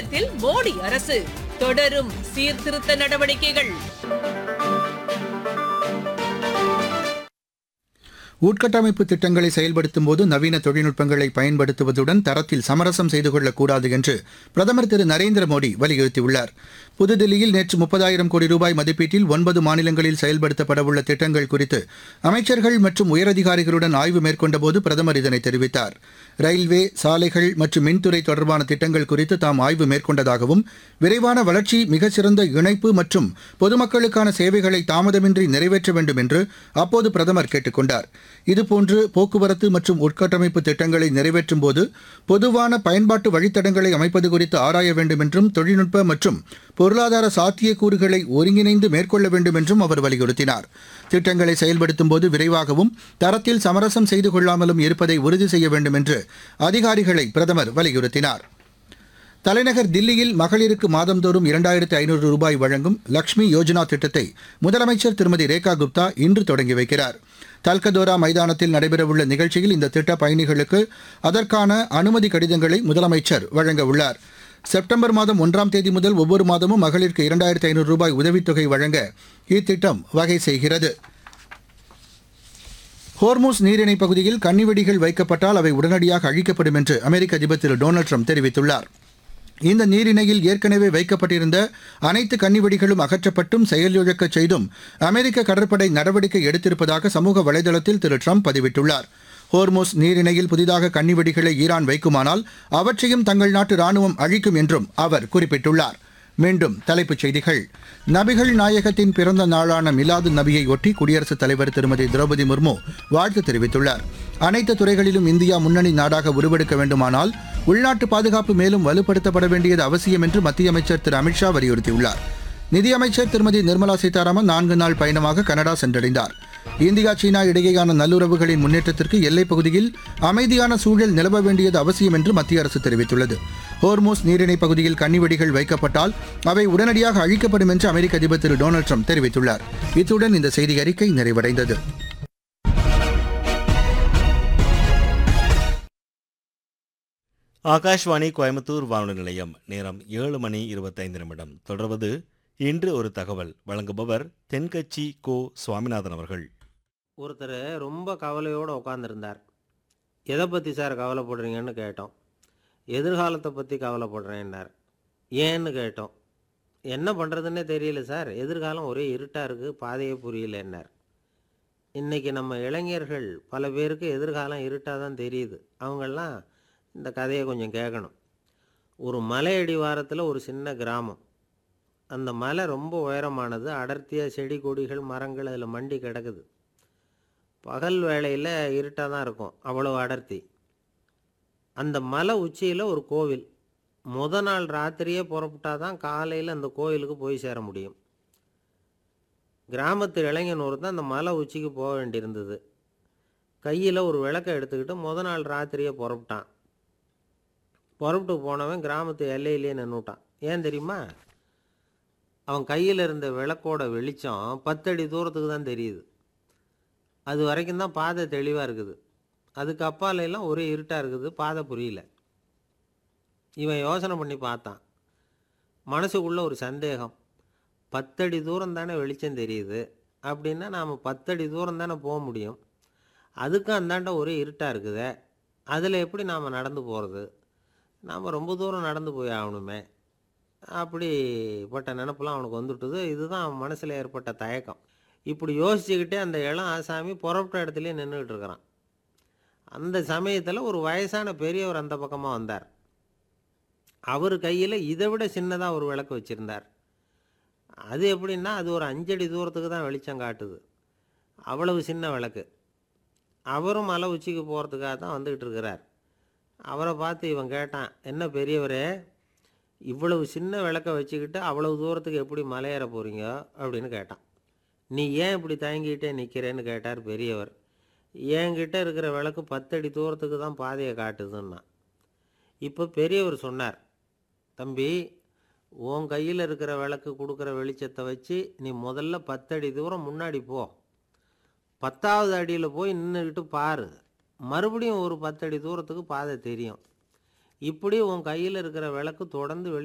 பயணத்தில் மோடி அரசு தொடரும் சீர்திருத்த நடவடிக்கைகள் உட்கட்டமைப்பு திட்டங்களை செயல்படுத்தும் போது நவீன தொழில்நுட்பங்களை பயன்படுத்துவதுடன் தரத்தில் சமரசம் செய்து கொள்ளக்கூடாது என்று பிரதமர் திரு நரேந்திர மோடி வலியுறுத்தியுள்ளார் புதுதில்லியில் நேற்று முப்பதாயிரம் கோடி ரூபாய் மதிப்பீட்டில் ஒன்பது மாநிலங்களில் செயல்படுத்தப்படவுள்ள திட்டங்கள் குறித்து அமைச்சர்கள் மற்றும் உயரதிகாரிகளுடன் ஆய்வு மேற்கொண்டபோது பிரதமர் இதனை தெரிவித்தார் ரயில்வே சாலைகள் மற்றும் மின்துறை தொடர்பான திட்டங்கள் குறித்து தாம் ஆய்வு மேற்கொண்டதாகவும் விரைவான வளர்ச்சி மிகச்சிறந்த இணைப்பு மற்றும் பொதுமக்களுக்கான சேவைகளை தாமதமின்றி நிறைவேற்ற வேண்டும் என்று அப்போது பிரதமர் கேட்டுக் கொண்டார் இதுபோன்று போக்குவரத்து மற்றும் உட்கட்டமைப்பு திட்டங்களை நிறைவேற்றும் போது பொதுவான பயன்பாட்டு வழித்தடங்களை அமைப்பது குறித்து ஆராய வேண்டும் என்றும் தொழில்நுட்ப மற்றும் பொருளாதார சாத்தியக்கூறுகளை ஒருங்கிணைந்து மேற்கொள்ள வேண்டும் என்றும் அவர் வலியுறுத்தினார் திட்டங்களை செயல்படுத்தும் போது விரைவாகவும் தரத்தில் சமரசம் செய்து கொள்ளாமலும் இருப்பதை உறுதி செய்ய வேண்டும் என்று அதிகாரிகளை பிரதமர் வலியுறுத்தினார் தலைநகர் தில்லியில் மகளிருக்கு மாதந்தோறும் இரண்டாயிரத்து ஐநூறு ரூபாய் வழங்கும் லக்ஷ்மி யோஜனா திட்டத்தை முதலமைச்சர் திருமதி ரேகா குப்தா இன்று தொடங்கி வைக்கிறார் தல்கதோரா மைதானத்தில் நடைபெறவுள்ள நிகழ்ச்சியில் இந்த திட்ட பயணிகளுக்கு அதற்கான அனுமதி கடிதங்களை முதலமைச்சர் வழங்க உள்ளார் செப்டம்பர் மாதம் ஒன்றாம் தேதி முதல் ஒவ்வொரு மாதமும் மகளிருக்கு இரண்டாயிரத்து ஐநூறு ரூபாய் உதவித்தொகை வழங்க இத்திட்டம் வகை செய்கிறது ஹோர்மூஸ் நீரிணை பகுதியில் கன்னிவெடிகள் வைக்கப்பட்டால் அவை உடனடியாக அழிக்கப்படும் என்று அமெரிக்க அதிபர் திரு டொனால்டு ட்ரம்ப் தெரிவித்துள்ளார் இந்த நீரிணையில் ஏற்கனவே வைக்கப்பட்டிருந்த அனைத்து கன்னிவெடிகளும் அகற்றப்பட்டும் செயலிழக்கச் செய்தும் அமெரிக்க கடற்படை நடவடிக்கை எடுத்திருப்பதாக சமூக வலைதளத்தில் திரு ட்ரம்ப் பதிவிட்டுள்ளார் ஹோர்மோஸ் நீரிணையில் புதிதாக கன்னிவெடிகளை ஈரான் வைக்குமானால் அவற்றையும் தங்கள் நாட்டு ராணுவம் அழிக்கும் என்றும் அவர் குறிப்பிட்டுள்ளார் மீண்டும் தலைப்புச் செய்திகள் நபிகள் நாயகத்தின் பிறந்த நாளான மிலாது நபியை ஒட்டி குடியரசுத் தலைவர் திருமதி திரௌபதி முர்மு வாழ்த்து தெரிவித்துள்ளார் அனைத்து துறைகளிலும் இந்தியா முன்னணி நாடாக உருவெடுக்க வேண்டுமானால் உள்நாட்டு பாதுகாப்பு மேலும் வலுப்படுத்தப்பட வேண்டியது அவசியம் என்று மத்திய அமைச்சர் திரு அமித்ஷா வலியுறுத்தியுள்ளார் நிதியமைச்சர் திருமதி நிர்மலா சீதாராமன் நான்கு நாள் பயணமாக கனடா சென்றடைந்தார் இந்தியா சீனா இடையேயான நல்லுறவுகளின் முன்னேற்றத்திற்கு எல்லைப் பகுதியில் அமைதியான சூழல் நிலவ வேண்டியது அவசியம் என்று மத்திய அரசு தெரிவித்துள்ளது ஹோர்மோஸ் நீரிணை பகுதியில் கன்னிவெடிகள் வைக்கப்பட்டால் அவை உடனடியாக அழிக்கப்படும் என்று அமெரிக்க அதிபர் திரு டொனால்டு ட்ரம்ப் தெரிவித்துள்ளார் இத்துடன் இந்த செய்தி அறிக்கை நிறைவடைந்தது ஆகாஷ்வாணி கோயம்புத்தூர் வானொலி நிலையம் நேரம் ஏழு மணி இருபத்தைந்து நிமிடம் தொடர்வது இன்று ஒரு தகவல் வழங்குபவர் தென்கட்சி கோ சுவாமிநாதன் அவர்கள் ஒருத்தர் ரொம்ப கவலையோடு உட்காந்துருந்தார் எதை பற்றி சார் கவலைப்படுறீங்கன்னு கேட்டோம் எதிர்காலத்தை பற்றி கவலைப்படுறேன்னார் ஏன்னு கேட்டோம் என்ன பண்ணுறதுன்னே தெரியல சார் எதிர்காலம் ஒரே இருட்டாக இருக்குது பாதையே புரியலன்னார் இன்றைக்கி நம்ம இளைஞர்கள் பல பேருக்கு எதிர்காலம் இருட்டாக தான் தெரியுது அவங்கெல்லாம் இந்த கதையை கொஞ்சம் கேட்கணும் ஒரு மலை அடிவாரத்தில் ஒரு சின்ன கிராமம் அந்த மலை ரொம்ப உயரமானது அடர்த்தியாக செடி கொடிகள் மரங்கள் அதில் மண்டி கிடக்குது பகல் வேளையில் இருட்டாக தான் இருக்கும் அவ்வளோ அடர்த்தி அந்த மலை உச்சியில் ஒரு கோவில் முத நாள் ராத்திரியே புறப்பட்டா தான் காலையில் அந்த கோயிலுக்கு போய் சேர முடியும் கிராமத்து இளைஞன் ஒருத்தன் அந்த மலை உச்சிக்கு போக வேண்டியிருந்தது கையில் ஒரு விளக்கை எடுத்துக்கிட்டு முத நாள் ராத்திரியே புறப்பட்டான் புறப்பட்டு போனவன் கிராமத்து எல்லையிலேயே நின்றுட்டான் ஏன் தெரியுமா அவன் கையில் இருந்த விளக்கோட வெளிச்சம் பத்தடி தூரத்துக்கு தான் தெரியுது அது வரைக்கும் தான் பாதை தெளிவாக இருக்குது அதுக்கு அப்பால எல்லாம் ஒரே இருட்டாக இருக்குது பாதை புரியல இவன் யோசனை பண்ணி பார்த்தான் மனசுக்குள்ள ஒரு சந்தேகம் பத்தடி தூரம் தானே வெளிச்சம் தெரியுது அப்படின்னா நாம் பத்தடி தூரம் தானே போக முடியும் அதுக்கும் அந்தாண்ட ஒரே இருட்டாக இருக்குதே அதில் எப்படி நாம் நடந்து போகிறது நாம் ரொம்ப தூரம் நடந்து போய் ஆகணுமே அப்படிப்பட்ட நினப்பெல்லாம் அவனுக்கு வந்துட்டுது இதுதான் அவன் மனசில் ஏற்பட்ட தயக்கம் இப்படி யோசிச்சுக்கிட்டே அந்த இளம் ஆசாமி புறப்பட்ட இடத்துலயே நின்றுக்கிட்டு இருக்கிறான் அந்த சமயத்தில் ஒரு வயசான பெரியவர் அந்த பக்கமாக வந்தார் அவர் கையில் இதை விட சின்னதாக ஒரு விளக்கு வச்சுருந்தார் அது எப்படின்னா அது ஒரு அஞ்சடி தூரத்துக்கு தான் வெளிச்சம் காட்டுது அவ்வளவு சின்ன விளக்கு அவரும் மலை உச்சிக்கு போகிறதுக்காக தான் வந்துக்கிட்டு இருக்கிறார் அவரை பார்த்து இவன் கேட்டான் என்ன பெரியவரே இவ்வளவு சின்ன விளக்க வச்சுக்கிட்டு அவ்வளவு தூரத்துக்கு எப்படி மலையேற போகிறீங்க அப்படின்னு கேட்டான் நீ ஏன் இப்படி தயங்கிட்டே நிற்கிறேன்னு கேட்டார் பெரியவர் என்கிட்ட இருக்கிற விளக்கு பத்தடி தூரத்துக்கு தான் பாதையை காட்டுதுன்னா இப்போ பெரியவர் சொன்னார் தம்பி உன் கையில் இருக்கிற விளக்கு கொடுக்குற வெளிச்சத்தை வச்சு நீ முதல்ல பத்தடி தூரம் முன்னாடி போ பத்தாவது அடியில் போய் நின்றுக்கிட்டு பாரு மறுபடியும் ஒரு பத்தடி தூரத்துக்கு பாதை தெரியும் இப்படி உன் கையில் இருக்கிற விளக்கு தொடர்ந்து வெளி